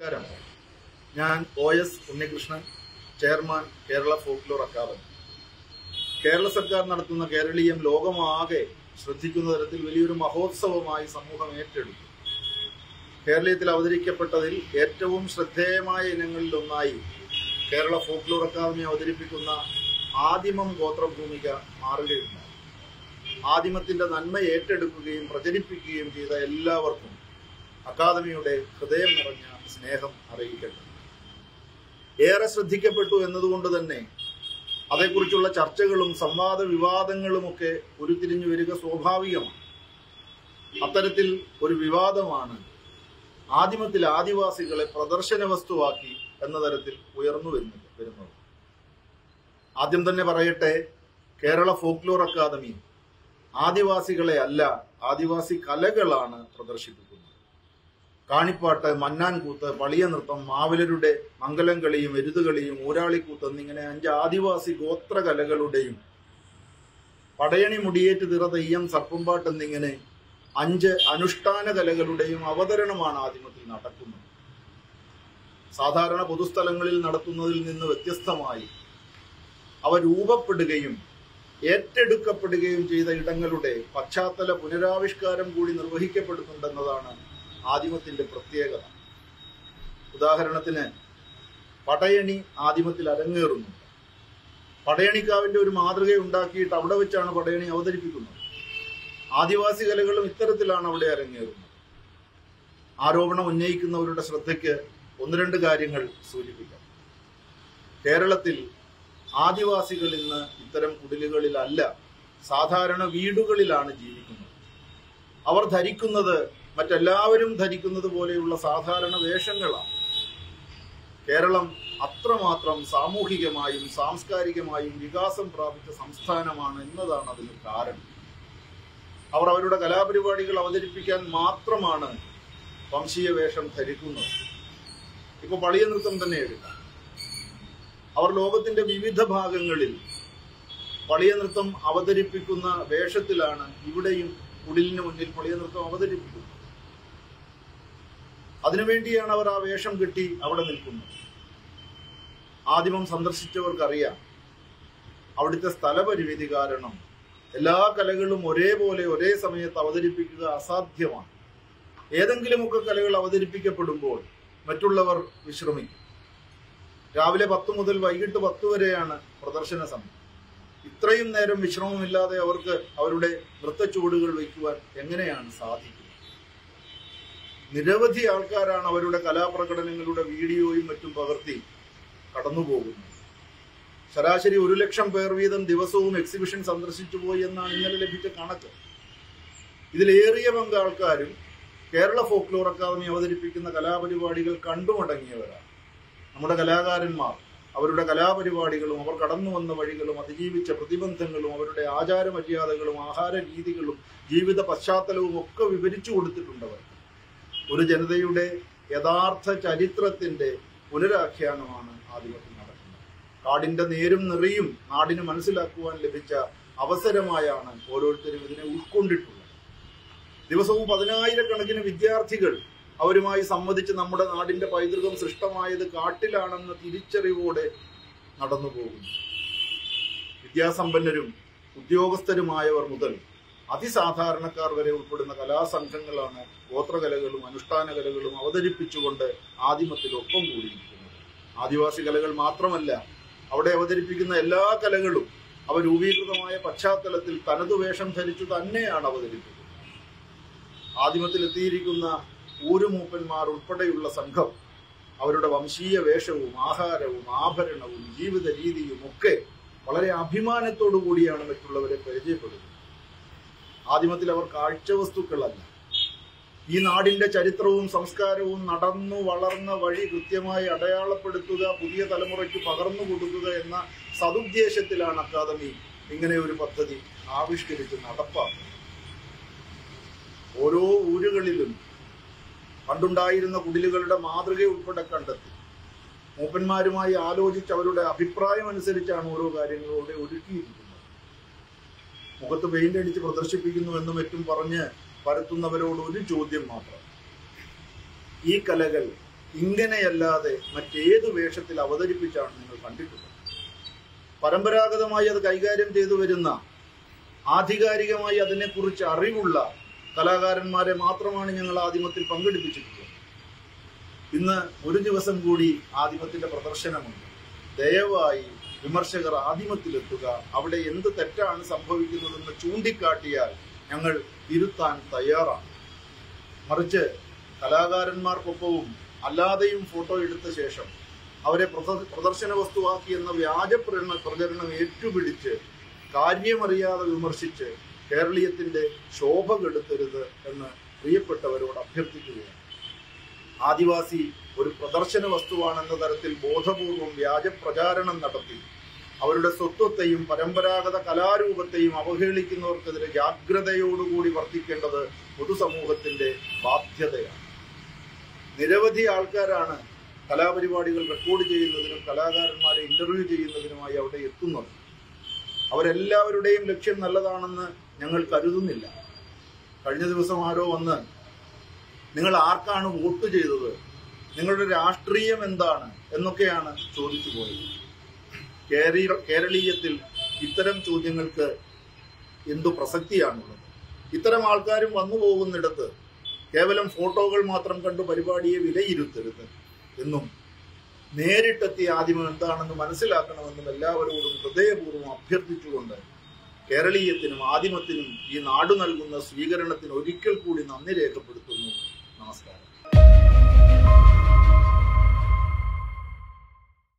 നമസ്കാരം ഞാൻ O S Unnikrishnan chairman Kerala folklore academy Kerala സർക്കാർ നടത്തുന്ന കേരളീയം ലോകമാകെ ശ്രദ്ധിക്കുന്ന തരത്തിൽ വലിയൊരു മഹോത്സവമായി സമൂഹം ഏറ്റെടുത്തു കേരളീയത്തിൽ അവതരിക്കപ്പെട്ടതിൽ ഏറ്റവും ശ്രദ്ധേയമായ ഇനങ്ങളിൽ ഒന്നായി കേരള ഫോക്ലോർ അക്കാദമി അവതരിപ്പിക്കുന്ന ആദിമം ഗോത്രഭൂമിക മാറുകയുണ്ടായി ആദിമത്തിന്റെ നന്മ ഏറ്റെടുക്കുകയും പ്രചരിപ്പിക്കുകയും ചെയ്ത എല്ലാവർക്കും അക്കാദമിയുടെ ഹൃദയം നിറഞ്ഞ സ്നേഹം അറിയിക്കട്ടെ ഏറെ ശ്രദ്ധിക്കപ്പെട്ടു എന്നതുകൊണ്ട് തന്നെ അതേക്കുറിച്ചുള്ള ചർച്ചകളും സംവാദ വിവാദങ്ങളുമൊക്കെ ഉരുത്തിരിഞ്ഞു വരിക സ്വാഭാവികമാണ് അത്തരത്തിൽ ഒരു വിവാദമാണ് ആദിമത്തിൽ ആദിവാസികളെ പ്രദർശന വസ്തുവാക്കി എന്ന തരത്തിൽ ഉയർന്നു വരുന്നത് വരുന്നത് ആദ്യം തന്നെ പറയട്ടെ കേരള ഫോക്ലോർ അക്കാദമി ആദിവാസികളെ അല്ല ആദിവാസി കലകളാണ് പ്രദർശിപ്പിക്കുന്നത് കാണിപ്പാട്ട് മന്നാൻകൂത്ത് പളിയ നൃത്തം മാവിലരുടെ മംഗലം കളിയും എരുതുകളിയും ഊരാളിക്കൂത്ത് എന്നിങ്ങനെ അഞ്ച് ആദിവാസി ഗോത്ര കലകളുടെയും പടയണി മുടിയേറ്റ് തിറ തെയ്യം സർപ്പമ്പാട്ട് എന്നിങ്ങനെ അഞ്ച് അനുഷ്ഠാന കലകളുടെയും അവതരണമാണ് ആദിമത്തിൽ നടക്കുന്നത് സാധാരണ പൊതുസ്ഥലങ്ങളിൽ നടത്തുന്നതിൽ നിന്ന് വ്യത്യസ്തമായി അവ രൂപപ്പെടുകയും ഏറ്റെടുക്കപ്പെടുകയും ചെയ്ത ഇടങ്ങളുടെ പശ്ചാത്തല പുനരാവിഷ്കാരം കൂടി നിർവഹിക്കപ്പെടുന്നുണ്ടെന്നതാണ് ആദിമത്തിന്റെ പ്രത്യേകത ഉദാഹരണത്തിന് പടയണി ആദിമത്തിൽ അരങ്ങേറുന്നുണ്ട് പടയണിക്കാവിന്റെ ഒരു മാതൃക ഉണ്ടാക്കിയിട്ട് അവിടെ വെച്ചാണ് പടയണി അവതരിപ്പിക്കുന്നത് ആദിവാസി കലകളും ഇത്തരത്തിലാണ് അവിടെ അരങ്ങേറുന്നത് ആരോപണം ഉന്നയിക്കുന്നവരുടെ ശ്രദ്ധയ്ക്ക് ഒന്ന് രണ്ട് കാര്യങ്ങൾ സൂചിപ്പിക്കാം കേരളത്തിൽ ആദിവാസികൾ ഇന്ന് ഇത്തരം കുടിലുകളിലല്ല സാധാരണ വീടുകളിലാണ് ജീവിക്കുന്നത് അവർ ധരിക്കുന്നത് മറ്റെല്ലാവരും ധരിക്കുന്നത് പോലെയുള്ള സാധാരണ വേഷങ്ങളാണ് കേരളം അത്രമാത്രം സാമൂഹികമായും സാംസ്കാരികമായും വികാസം പ്രാപിച്ച സംസ്ഥാനമാണ് എന്നതാണ് അതിന് കാരണം അവർ അവരുടെ കലാപരിപാടികൾ അവതരിപ്പിക്കാൻ മാത്രമാണ് വംശീയ വേഷം ധരിക്കുന്നത് ഇപ്പൊ പളിയ നൃത്തം തന്നെ എടുക്കാം അവർ ലോകത്തിന്റെ വിവിധ ഭാഗങ്ങളിൽ പളിയ നൃത്തം അവതരിപ്പിക്കുന്ന വേഷത്തിലാണ് ഇവിടെയും കുടിലിന് മുന്നിൽ പളിയ നൃത്തം അവതരിപ്പിക്കുന്നത് അതിനുവേണ്ടിയാണ് അവർ ആ വേഷം കെട്ടി അവിടെ നിൽക്കുന്നത് ആദിമം സന്ദർശിച്ചവർക്കറിയാം അവിടുത്തെ സ്ഥലപരിമിതി കാരണം എല്ലാ കലകളും ഒരേപോലെ ഒരേ സമയത്ത് അവതരിപ്പിക്കുക അസാധ്യമാണ് ഏതെങ്കിലുമൊക്കെ കലകൾ അവതരിപ്പിക്കപ്പെടുമ്പോൾ മറ്റുള്ളവർ വിശ്രമിക്കും രാവിലെ പത്ത് മുതൽ വൈകിട്ട് പത്ത് വരെയാണ് പ്രദർശന സമയം ഇത്രയും നേരം വിശ്രമമില്ലാതെ അവർക്ക് അവരുടെ നൃത്തച്ചുവടുകൾ വയ്ക്കുവാൻ എങ്ങനെയാണ് സാധിക്കുന്നത് നിരവധി ആൾക്കാരാണ് അവരുടെ കലാപ്രകടനങ്ങളുടെ വീഡിയോയും മറ്റും പകർത്തി കടന്നുപോകുന്നത് ശരാശരി ഒരു ലക്ഷം പേർ വീതം ദിവസവും എക്സിബിഷൻ സന്ദർശിച്ചു പോയി എന്നാണ് ഇന്നലെ ലഭിച്ച കണക്ക് ഇതിലേറിയ പങ്ക് ആൾക്കാരും കേരള ഫോക്ലോർ അക്കാദമി അവതരിപ്പിക്കുന്ന കലാപരിപാടികൾ കണ്ടുമടങ്ങിയവരാണ് നമ്മുടെ കലാകാരന്മാർ അവരുടെ കലാപരിപാടികളും അവർ കടന്നു വന്ന വഴികളും അതിജീവിച്ച പ്രതിബന്ധങ്ങളും അവരുടെ ആചാരമര്യാദകളും ആഹാര രീതികളും ജീവിത പശ്ചാത്തലവും ഒക്കെ വിവരിച്ചു കൊടുത്തിട്ടുണ്ടവർ ഒരു ജനതയുടെ യഥാർത്ഥ ചരിത്രത്തിന്റെ പുനരാഖ്യാനമാണ് ആദിമത്തിൽ നടക്കുന്നത് കാടിന്റെ നേരും നിറയും നാടിന് മനസ്സിലാക്കുവാൻ ലഭിച്ച അവസരമായാണ് ഓരോരുത്തരും ഇതിനെ ഉൾക്കൊണ്ടിട്ടുള്ളത് ദിവസവും പതിനായിരക്കണക്കിന് വിദ്യാർത്ഥികൾ അവരുമായി സംവദിച്ച് നമ്മുടെ നാടിന്റെ പൈതൃകം സൃഷ്ടമായത് കാട്ടിലാണെന്ന തിരിച്ചറിവോടെ നടന്നു പോകുന്നു വിദ്യാസമ്പന്നരും ഉദ്യോഗസ്ഥരുമായവർ മുതൽ അതിസാധാരണക്കാർ വരെ ഉൾപ്പെടുന്ന കലാസംഘങ്ങളാണ് ഗോത്രകലകളും അനുഷ്ഠാന കലകളും അവതരിപ്പിച്ചുകൊണ്ട് ആദിമത്തിൽ ഒപ്പം കൂടിയിരിക്കുന്നത് ആദിവാസി കലകൾ മാത്രമല്ല അവിടെ അവതരിപ്പിക്കുന്ന എല്ലാ കലകളും അവ രൂപീകൃതമായ പശ്ചാത്തലത്തിൽ തനതു വേഷം ധരിച്ചു തന്നെയാണ് അവതരിപ്പിക്കുന്നത് ആദിമത്തിൽ എത്തിയിരിക്കുന്ന ഊരുമൂപ്പന്മാർ ഉൾപ്പെടെയുള്ള സംഘം അവരുടെ വംശീയ വേഷവും ആഹാരവും ആഭരണവും ജീവിത രീതിയും ഒക്കെ വളരെ അഭിമാനത്തോടു കൂടിയാണ് മറ്റുള്ളവരെ പരിചയപ്പെടുന്നത് ആദിമത്തിൽ അവർ കാഴ്ചവസ്തുക്കളല്ല ഈ നാടിന്റെ ചരിത്രവും സംസ്കാരവും നടന്നു വളർന്ന വഴി കൃത്യമായി അടയാളപ്പെടുത്തുക പുതിയ തലമുറയ്ക്ക് പകർന്നു കൊടുക്കുക എന്ന സതുദ്ദേശത്തിലാണ് അക്കാദമി ഇങ്ങനെ ഒരു പദ്ധതി ആവിഷ്കരിച്ച് നടപ്പാക്കുന്നത് ഓരോ ഊരുകളിലും പണ്ടുണ്ടായിരുന്ന കുടിലുകളുടെ മാതൃക ഉൾപ്പെടെ കണ്ടെത്തി മൂപ്പന്മാരുമായി ആലോചിച്ച് അവരുടെ അഭിപ്രായം അനുസരിച്ചാണ് ഓരോ കാര്യങ്ങളോടെ ഒരുക്കിയിരിക്കുന്നത് മുഖത്ത് പെയിന്റ് അടിച്ച് പ്രദർശിപ്പിക്കുന്നു എന്നും മറ്റും പറഞ്ഞ് പരത്തുന്നവരോട് ഒരു ചോദ്യം മാത്രം ഈ കലകൾ ഇങ്ങനെയല്ലാതെ മറ്റേത് വേഷത്തിൽ അവതരിപ്പിച്ചാണ് നിങ്ങൾ കണ്ടിട്ടുള്ളത് പരമ്പരാഗതമായി അത് കൈകാര്യം ചെയ്തു വരുന്ന ആധികാരികമായി അതിനെക്കുറിച്ച് അറിവുള്ള കലാകാരന്മാരെ മാത്രമാണ് ഞങ്ങൾ ആദിമത്തിൽ പങ്കെടുപ്പിച്ചിട്ടുള്ളത് ഇന്ന് ഒരു ദിവസം കൂടി ആദിമത്തിന്റെ പ്രദർശനമുണ്ട് ദയവായി വിമർശകർ ആദിമത്തിലെത്തുക അവിടെ എന്ത് തെറ്റാണ് സംഭവിക്കുന്നതെന്ന് ചൂണ്ടിക്കാട്ടിയാൽ ഞങ്ങൾ തിരുത്താൻ തയ്യാറാണ് മറിച്ച് കലാകാരന്മാർക്കൊപ്പവും അല്ലാതെയും ഫോട്ടോ എടുത്ത ശേഷം അവരെ പ്രദ- പ്രദർശന വസ്തുവാക്കി എന്ന വ്യാജ പ്രചരണ പ്രചരണം ഏറ്റുപിടിച്ച് കാര്യമറിയാതെ വിമർശിച്ച് കേരളീയത്തിന്റെ ശോഭ കെടുത്തരുത് എന്ന് പ്രിയപ്പെട്ടവരോട് അഭ്യർത്ഥിക്കുകയാണ് ആദിവാസി ഒരു പ്രദർശന വസ്തുവാണെന്ന തരത്തിൽ ബോധപൂർവം വ്യാജ പ്രചാരണം നടത്തി അവരുടെ സ്വത്വത്തെയും പരമ്പരാഗത കലാരൂപത്തെയും അവഹേളിക്കുന്നവർക്കെതിരെ ജാഗ്രതയോടുകൂടി വർത്തിക്കേണ്ടത് പൊതുസമൂഹത്തിന്റെ ബാധ്യതയാണ് നിരവധി ആൾക്കാരാണ് കലാപരിപാടികൾ റെക്കോർഡ് ചെയ്യുന്നതിനും കലാകാരന്മാരെ ഇന്റർവ്യൂ ചെയ്യുന്നതിനുമായി അവിടെ എത്തുന്നത് അവരെല്ലാവരുടെയും ലക്ഷ്യം നല്ലതാണെന്ന് ഞങ്ങൾ കരുതുന്നില്ല കഴിഞ്ഞ ദിവസം ആരോ വന്ന് നിങ്ങൾ ആർക്കാണ് വോട്ട് ചെയ്തത് നിങ്ങളുടെ രാഷ്ട്രീയം എന്താണ് എന്നൊക്കെയാണ് ചോദിച്ചു പോയത് കേരളീയ കേരളീയത്തിൽ ഇത്തരം ചോദ്യങ്ങൾക്ക് എന്തു പ്രസക്തിയാണുള്ളത് ഇത്തരം ആൾക്കാരും വന്നു പോകുന്നിടത്ത് കേവലം ഫോട്ടോകൾ മാത്രം കണ്ട് പരിപാടിയെ വിലയിരുത്തരുത് എന്നും നേരിട്ടെത്തിയ ആദ്യമം എന്താണെന്ന് മനസ്സിലാക്കണമെന്നും എല്ലാവരോടും ഹൃദയപൂർവ്വം അഭ്യർത്ഥിച്ചുകൊണ്ട് കേരളീയത്തിനും ആദിമത്തിനും ഈ നാട് നൽകുന്ന സ്വീകരണത്തിന് ഒരിക്കൽ കൂടി നന്ദി രേഖപ്പെടുത്തുന്നു നമസ്കാരം